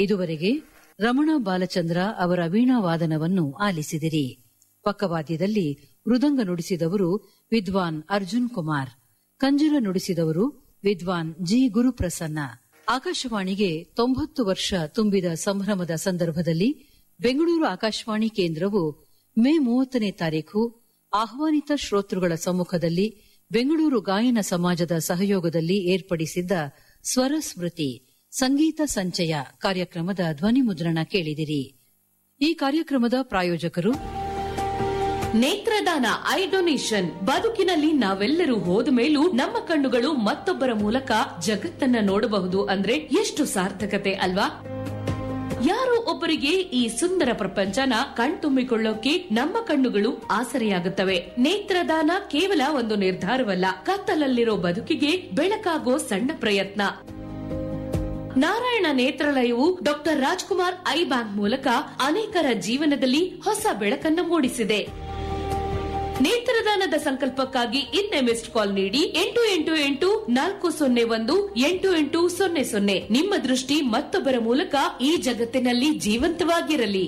ಇದುವರೆಗೆ ರಮಣ ಬಾಲಚಂದ್ರ ಅವರ ವೀಣಾವಾದನವನ್ನು ಆಲಿಸಿದಿರಿ ಪಕ್ಕವಾದ್ಯದಲ್ಲಿ ಮೃದಂಗ ನುಡಿಸಿದವರು ವಿದ್ವಾನ್ ಅರ್ಜುನ್ ಕುಮಾರ್ ಕಂಜರ ನುಡಿಸಿದವರು ವಿದ್ವಾನ್ ಜಿ ಗುರುಪ್ರಸನ್ನ ಆಕಾಶವಾಣಿಗೆ ತೊಂಬತ್ತು ವರ್ಷ ತುಂಬಿದ ಸಂಭ್ರಮದ ಸಂದರ್ಭದಲ್ಲಿ ಬೆಂಗಳೂರು ಆಕಾಶವಾಣಿ ಕೇಂದ್ರವು ಮೇ ಮೂವತ್ತನೇ ತಾರೀಖು ಆಹ್ವಾನಿತ ಶ್ರೋತೃಗಳ ಸಮ್ಮುಖದಲ್ಲಿ ಬೆಂಗಳೂರು ಗಾಯನ ಸಮಾಜದ ಸಹಯೋಗದಲ್ಲಿ ಏರ್ಪಡಿಸಿದ್ದ ಸ್ವರ ಸ್ಮೃತಿ ಸಂಗೀತ ಸಂಚಯ ಕಾರ್ಯಕ್ರಮದ ಧ್ವನಿ ಮುದ್ರಣ ಕೇಳಿದಿರಿ ಈ ಕಾರ್ಯಕ್ರಮದ ಪ್ರಾಯೋಜಕರು ನೇತ್ರದಾನ ಐ ಡೊನೇಷನ್ ಬದುಕಿನಲ್ಲಿ ನಾವೆಲ್ಲರೂ ಹೋದ ಮೇಲೂ ನಮ್ಮ ಕಣ್ಣುಗಳು ಮತ್ತೊಬ್ಬರ ಮೂಲಕ ಜಗತ್ತನ್ನ ನೋಡಬಹುದು ಅಂದ್ರೆ ಎಷ್ಟು ಸಾರ್ಥಕತೆ ಅಲ್ವಾ ಯಾರೋ ಒಬ್ಬರಿಗೆ ಈ ಸುಂದರ ಪ್ರಪಂಚನ ಕಣ್ತುಂಬಿಕೊಳ್ಳೋಕೆ ನಮ್ಮ ಕಣ್ಣುಗಳು ಆಸರೆಯಾಗುತ್ತವೆ ನೇತ್ರದಾನ ಕೇವಲ ಒಂದು ನಿರ್ಧಾರವಲ್ಲ ಕತ್ತಲಲ್ಲಿರೋ ಬದುಕಿಗೆ ಬೆಳಕಾಗೋ ಸಣ್ಣ ಪ್ರಯತ್ನ ನಾರಾಯಣ ನೇತ್ರಾಲಯವು ಡಾಕ್ಟರ್ ರಾಜ್ಕುಮಾರ್ ಐ ಬ್ಯಾಂಕ್ ಮೂಲಕ ಅನೇಕರ ಜೀವನದಲ್ಲಿ ಹೊಸ ಬೆಳಕನ್ನ ಮೂಡಿಸಿದೆ ನೇತ್ರದಾನದ ಸಂಕಲ್ಪಕ್ಕಾಗಿ ಇನ್ನೆ ಮಿಸ್ಡ್ ಕಾಲ್ ನೀಡಿ ಎಂಟು ಎಂಟು ಎಂಟು ನಾಲ್ಕು ಸೊನ್ನೆ ಒಂದು ಎಂಟು ಎಂಟು ಸೊನ್ನೆ ಸೊನ್ನೆ ನಿಮ್ಮ ದೃಷ್ಟಿ ಮತ್ತೊಬ್ಬರ ಮೂಲಕ ಈ ಜಗತ್ತಿನಲ್ಲಿ ಜೀವಂತವಾಗಿರಲಿ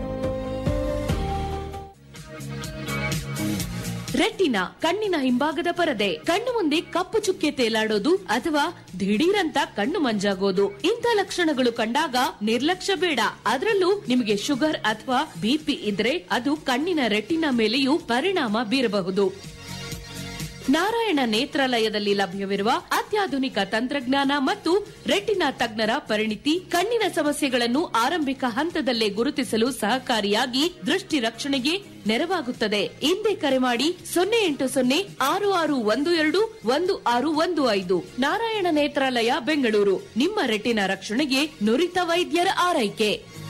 ರೆಟಿನಾ ಕಣ್ಣಿನ ಹಿಂಭಾಗದ ಪರದೆ ಕಣ್ಣು ಮುಂದೆ ಕಪ್ಪು ಚುಕ್ಕೆ ತೇಲಾಡೋದು ಅಥವಾ ದಿಢೀರಂತ ಕಣ್ಣು ಮಂಜಾಗೋದು ಇಂಥ ಲಕ್ಷಣಗಳು ಕಂಡಾಗ ನಿರ್ಲಕ್ಷ್ಯ ಬೇಡ ಅದರಲ್ಲೂ ನಿಮಗೆ ಶುಗರ್ ಅಥವಾ ಬಿಪಿ ಇದ್ರೆ ಅದು ಕಣ್ಣಿನ ರೆಟಿನಾ ಮೇಲೆಯೂ ಪರಿಣಾಮ ಬೀರಬಹುದು ನಾರಾಯಣ ನೇತ್ರಾಲಯದಲ್ಲಿ ಲಭ್ಯವಿರುವ ಅತ್ಯಾಧುನಿಕ ತಂತ್ರಜ್ಞಾನ ಮತ್ತು ರೆಟಿನಾ ತಜ್ಞರ ಪರಿಣಿತಿ ಕಣ್ಣಿನ ಸಮಸ್ಯೆಗಳನ್ನು ಆರಂಭಿಕ ಹಂತದಲ್ಲೇ ಗುರುತಿಸಲು ಸಹಕಾರಿಯಾಗಿ ದೃಷ್ಟಿ ರಕ್ಷಣೆಗೆ ನೆರವಾಗುತ್ತದೆ ಹಿಂದೆ ಕರೆ ಮಾಡಿ ಸೊನ್ನೆ ಎಂಟು ಸೊನ್ನೆ ಆರು ಆರು ಒಂದು ಎರಡು ಒಂದು ಆರು ಒಂದು ಐದು ನಾರಾಯಣ ನೇತ್ರಾಲಯ ಬೆಂಗಳೂರು ನಿಮ್ಮ ರೆಟಿನಾ ರಕ್ಷಣೆಗೆ ನುರಿತ ವೈದ್ಯರ ಆರೈಕೆ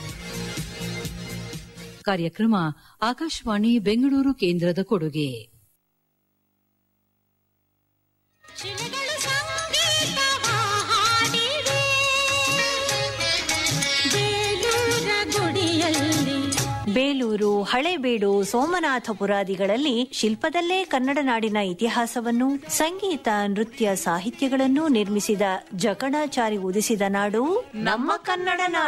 ಕಾರ್ಯಕ್ರಮ ಆಕಾಶವಾಣಿ ಬೆಂಗಳೂರು ಕೇಂದ್ರದ ಕೊಡುಗೆ ಶಿಲೆಗಳು ಸಂಗೀತವ ಹಾಡಿವೆ ಬೇಲೂರ ಗುಡಿಯಲ್ಲಿ ಬೇಲೂರು ಹಳೇಬೀಡು ಸೋಮನಾಥಪುರಾದಿಗಳಲ್ಲಿ ಶಿಲ್ಪದಲ್ಲೇ ಕನ್ನಡ ನಾಡಿನ ಇತಿಹಾಸವನ್ನು ಸಂಗೀತ ನೃತ್ಯ ಸಾಹಿತ್ಯಗಳನ್ನು ನಿರ್ಮಿಸಿದ ಜಕಣಾಚಾರಿ ಉದಿಸಿದ ನಾಡು ನಮ್ಮ ಕನ್ನಡ ನಾಡು